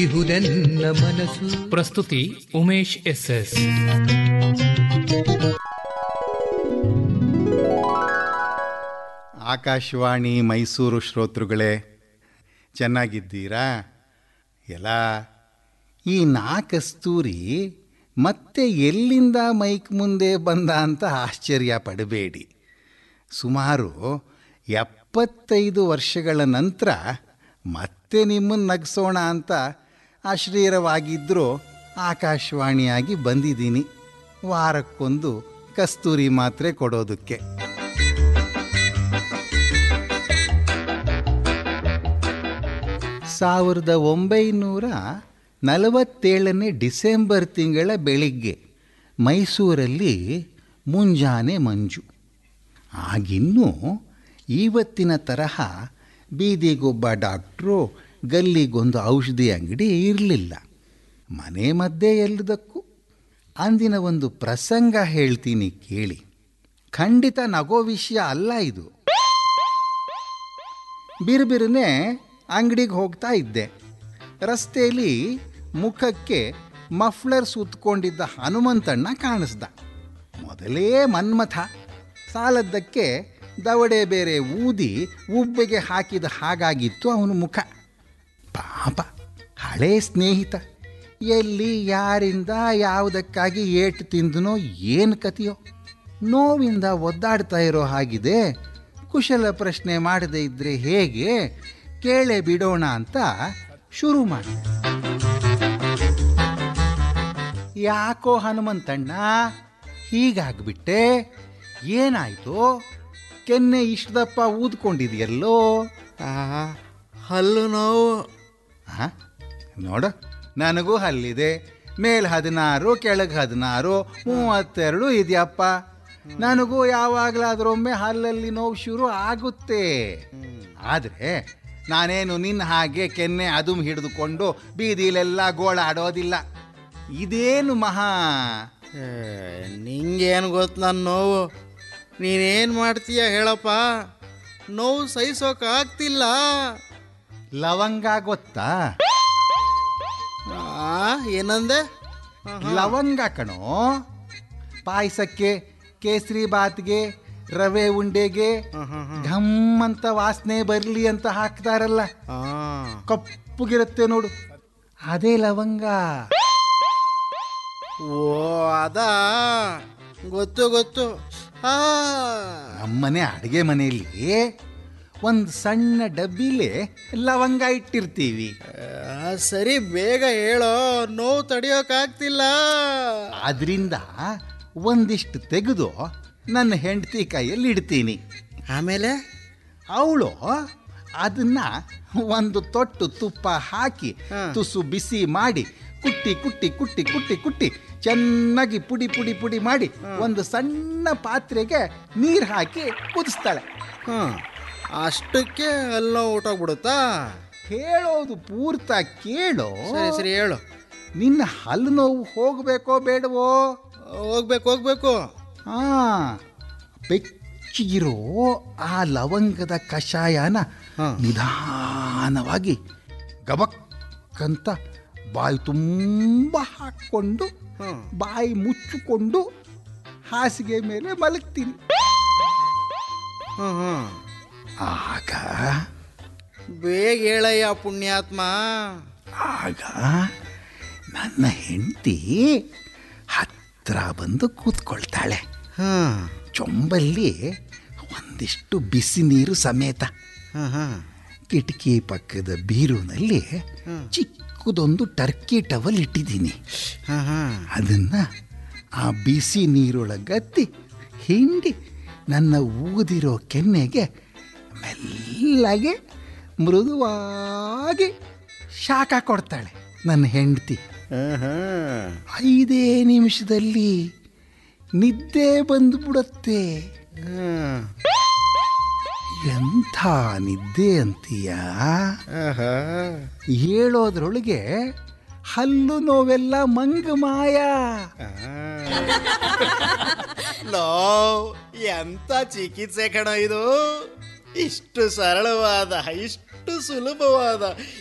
ಇಹುದೆನ್ನ ಮನಸ್ಸು ಪ್ರಸ್ತುತಿ Umesh S S Akashvani Mysuru ಶ್ರೋತೃಗಳೇ ಚೆನ್ನಾಗಿದ್ದೀರಾ ಎಲ್ಲ ಈ ನಾಕಸ್ತೂರಿ ಮತ್ತೆ ಎಲ್ಲಿಂದ ಮೈಕ್ ಮುಂದೆ ಬಂದ ಅಂತ ಆಶ್ಚರ್ಯ ಪಡಬೇಡಿ ಸುಮಾರು ಎಪ್ಪತ್ತೈದು ವರ್ಷಗಳ ನಂತರ ಮತ್ತೆ ನಿಮ್ಮನ್ನು ನಗಿಸೋಣ ಅಂತ ಅಶ್ರೀರವಾಗಿದ್ದರೂ ಆಕಾಶವಾಣಿಯಾಗಿ ಬಂದಿದ್ದೀನಿ ವಾರಕ್ಕೊಂದು ಕಸ್ತೂರಿ ಮಾತ್ರೆ ಕೊಡೋದಕ್ಕೆ ಸಾವಿರದ ಒಂಬೈನೂರ ನಲವತ್ತೇಳನೇ ಡಿಸೆಂಬರ್ ತಿಂಗಳ ಬೆಳಿಗ್ಗೆ ಮೈಸೂರಲ್ಲಿ ಮುಂಜಾನೆ ಮಂಜು ಆಗಿನ್ನೂ ಇವತ್ತಿನ ತರಹ ಬೀದಿಗೊಬ್ಬ ಡಾಕ್ಟ್ರು ಗಲ್ಲಿಗೊಂದು ಔಷಧಿ ಅಂಗಡಿ ಇರಲಿಲ್ಲ ಮನೆ ಮಧ್ಯೆ ಎಲ್ಲದಕ್ಕೂ ಅಂದಿನ ಒಂದು ಪ್ರಸಂಗ ಹೇಳ್ತೀನಿ ಕೇಳಿ ಖಂಡಿತ ನಗೋ ವಿಷಯ ಅಲ್ಲ ಇದು ಬಿರುಬಿರುನೆ ಅಂಗಡಿಗೆ ಹೋಗ್ತಾ ಇದ್ದೆ ರಸ್ತೆಯಲ್ಲಿ ಮುಖಕ್ಕೆ ಮಫ್ಲರ್ ಸುತ್ತಕೊಂಡಿದ್ದ ಹನುಮಂತಣ್ಣ ಕಾಣಿಸ್ದ ಮೊದಲೇ ಮನ್ಮಥ ಸಾಲದ್ದಕ್ಕೆ ದವಡೆ ಬೇರೆ ಊದಿ ಉಬ್ಬೆಗೆ ಹಾಕಿದ ಹಾಗಾಗಿತ್ತು ಅವನ ಮುಖ ಪಾಪ ಹಳೇ ಸ್ನೇಹಿತ ಎಲ್ಲಿ ಯಾರಿಂದ ಯಾವುದಕ್ಕಾಗಿ ಏಟು ತಿಂದನೋ ಏನು ಕತೆಯೋ ನೋವಿಂದ ಒದ್ದಾಡ್ತಾ ಇರೋ ಹಾಗಿದೆ ಕುಶಲ ಪ್ರಶ್ನೆ ಮಾಡದೇ ಇದ್ರೆ ಹೇಗೆ ಕೇಳೇ ಬಿಡೋಣ ಅಂತ ಶುರು ಮಾಡಿದೆ ಯಾಕೋ ಹನುಮಂತಣ್ಣ ಹೀಗಾಗ್ಬಿಟ್ಟೆ ಏನಾಯ್ತು ಕೆನ್ನೆ ಇಷ್ಟದಪ್ಪ ಊದ್ಕೊಂಡಿದೆಯಲ್ಲೋ ಹಲ್ಲು ನೋವು ಆ? ನೋಡು ನನಗೂ ಹಲ್ಲಿದೆ ಮೇಲ್ ಹದಿನಾರು ಕೆಳಗೆ ಹದಿನಾರು ಮೂವತ್ತೆರಡು ಇದೆಯಪ್ಪ ನನಗೂ ಯಾವಾಗಲಾದ್ರೊಮ್ಮೆ ಹಲ್ಲಲ್ಲಿ ನೋವು ಶುರು ಆಗುತ್ತೆ ಆದರೆ ನಾನೇನು ನಿನ್ನ ಹಾಗೆ ಕೆನ್ನೆ ಅದುಮ್ ಹಿಡಿದುಕೊಂಡು ಬೀದಿಲೆಲ್ಲ ಗೋಳಾಡೋದಿಲ್ಲ ಇದೇನು ಮಹಾ ಏ, ನಿಂಗೇನು ಗೊತ್ತು ನನ್ನ ನೋವು ನೀನೇನು ಮಾಡ್ತೀಯ ಹೇಳಪ್ಪ ನೋವು ಸಹಿಸೋಕ್ಕಾಗ್ತಿಲ್ಲ ಲವಂಗ ಗೊತ್ತಾ ಆ, ಏನಂದೆ ಲವಂಗ ಕಣೋ ಪಾಯಸಕ್ಕೆ ಕೇಸರಿ ಬಾತ್ಗೆ ರವೆ ಉಂಡೆಗೆ ಘಮ್ ಅಂತ ವಾಸನೆ ಬರಲಿ ಅಂತ ಹಾಕ್ತಾರಲ್ಲ ಆ, ಕಪ್ಪುಗಿರುತ್ತೆ ನೋಡು ಅದೇ ಲವಂಗ ಓ ಅದಾ ಗೊತ್ತು ಗೊತ್ತು ಆ ನಮ್ಮನೆ ಅಡುಗೆ ಮನೆಯಲ್ಲಿ ಒಂದು ಸಣ್ಣ ಡಬ್ಬಿಲೆ ಲವಂಗ ಇಟ್ಟಿರ್ತೀವಿ ಆ, ಸರಿ ಬೇಗ ಹೇಳೋ ನೋವು ತಡಿಯೋಕ್ಕಾಗ್ತಿಲ್ಲ ಅದರಿಂದ ಒಂದಿಷ್ಟು ತೆಗೆದು ನನ್ನ ಹೆಂಡತಿ ಕೈಯಲ್ಲಿ ಇಡ್ತೀನಿ ಆಮೇಲೆ ಅವಳು ಅದನ್ನ ಒಂದು ತೊಟ್ಟು ತುಪ್ಪ ಹಾಕಿ ಹಾ. ತುಸು ಬಿಸಿ ಮಾಡಿ ಕುಟ್ಟಿ ಕುಟ್ಟಿ ಕುಟ್ಟಿ ಕುಟ್ಟಿ ಕುಟ್ಟಿ ಚೆನ್ನಾಗಿ ಪುಡಿ ಪುಡಿ ಪುಡಿ ಮಾಡಿ ಒಂದು ಸಣ್ಣ ಪಾತ್ರೆಗೆ ನೀರು ಹಾಕಿ ಕುದಿಸ್ತಾಳೆ ಹಾಂ ಅಷ್ಟಕ್ಕೆ ಹಲ್ಲು ಊಟೋಗ್ಬಿಡುತ್ತಾ ಹೇಳೋದು ಪೂರ್ತ ಕೇಳೋ ಸರಿ ಸರಿ ಹೇಳು ನಿನ್ನ ಹಲ್ಲು ನೋವು ಹೋಗಬೇಕೋ ಬೇಡವೋ ಹೋಗ್ಬೇಕು ಹೋಗ್ಬೇಕು ಹಾ ಬೆಚ್ಚಗಿರೋ ಆ ಲವಂಗದ ಕಷಾಯನ ಹಾ. ನಿಧಾನವಾಗಿ ಗಬಕ್ಕಂತ ಬಾಯಿ ತುಂಬ ಹಾಕ್ಕೊಂಡು ಹ್ಮ್. ಬಾಯಿ ಮುಚ್ಚಿಕೊಂಡು ಹಾಸಿಗೆ ಮೇಲೆ ಮಲಗ್ತೀನಿ ಹ್ಮ್ ಹ್ಮ್ ಆಗ ಬೇಗ ಹೇಳಯ್ಯ ಪುಣ್ಯಾತ್ಮ ಆಗ ನನ್ನ ಹೆಂಡತಿ ಹತ್ರ ಬಂದು ಕೂತ್ಕೊಳ್ತಾಳೆ ಹಾಂ ಚೊಂಬಲ್ಲಿ ಒಂದಿಷ್ಟು ಬಿಸಿ ನೀರು ಸಮೇತ ಹಾಂ ಹಾಂ ಕಿಟಕಿ ಪಕ್ಕದ ಬೀರುನಲ್ಲಿ ಚಿಕ್ಕದೊಂದು ಟರ್ಕಿ ಟವಲ್ ಇಟ್ಟಿದ್ದೀನಿ ಹಾಂ ಹಾಂ ಅದನ್ನ ಆ ಬಿಸಿ ನೀರೊಳಗತ್ತಿ ಹಿಂಡಿ ನನ್ನ ಊದಿರೋ ಕೆನ್ನೆಗೆ ಮೆಲ್ಲಗೆ ಮೃದುವಾಗಿ ಶಾಖ ಕೊಡ್ತಾಳೆ ನನ್ನ ಹೆಂಡತಿ ಹಾಂ ಐದೇ ನಿಮಿಷದಲ್ಲಿ ನಿದ್ದೆ ಬಂದ್ಬಿಡತ್ತೆ ಹಾಂ ಎಂಥ ನಿದ್ದೆ ಅಂತೀಯ ಆಹಾ ಹೇಳೋದ್ರೊಳಗೆ ಹಲ್ಲು ನೋವೆಲ್ಲ ಮಂಗ ಮಾಯ ಲೋ ಎಂತ ಚಿಕಿತ್ಸೆ ಕಣ ಇದು ಇಷ್ಟು ಸರಳವಾದ ಇಷ್ಟು ಸುಲಭವಾದ